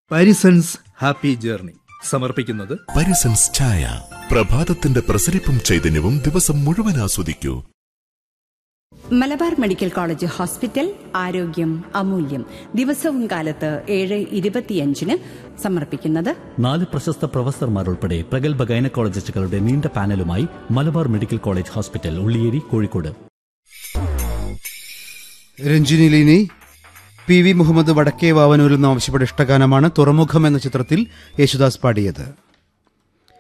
Parisons happy journey സമർപ്പിക്കുന്നത് പരിസൻസ് ചായ പ്രഭാതത്തിന്റെ പ്രസരിപ്പും ചൈതന്യവും ദിവസം മുഴുവൻ ആസ്വദിക്കൂ മലബാർ മെഡിക്കൽ കോളേജ് ഹോസ്പിറ്റൽ ആരോഗ്യം അമൂല്യം ദിവസവും കാലത്ത് ഏഴ് ഇരുപത്തിയഞ്ചിന് സമർപ്പിക്കുന്നത് നാല് പ്രശസ്ത പ്രൊഫസർമാർ ഉൾപ്പെടെ പ്രഗത്ഭ ഗൈനക്കോളജിസ്റ്റുകളുടെ നീണ്ട പാനലുമായി Malabar medical college hospital Ulliyeri Kozhikode രഞ്ജിനിലിനി പി വി മുഹമ്മദ് വടക്കേ വാവനൂരിൽ നിന്ന് ആവശ്യപ്പെട്ട ഇഷ്ടഗാനമാണ് തുറമുഖം എന്ന ചിത്രത്തിൽ യേശുദാസ് പാടിയത്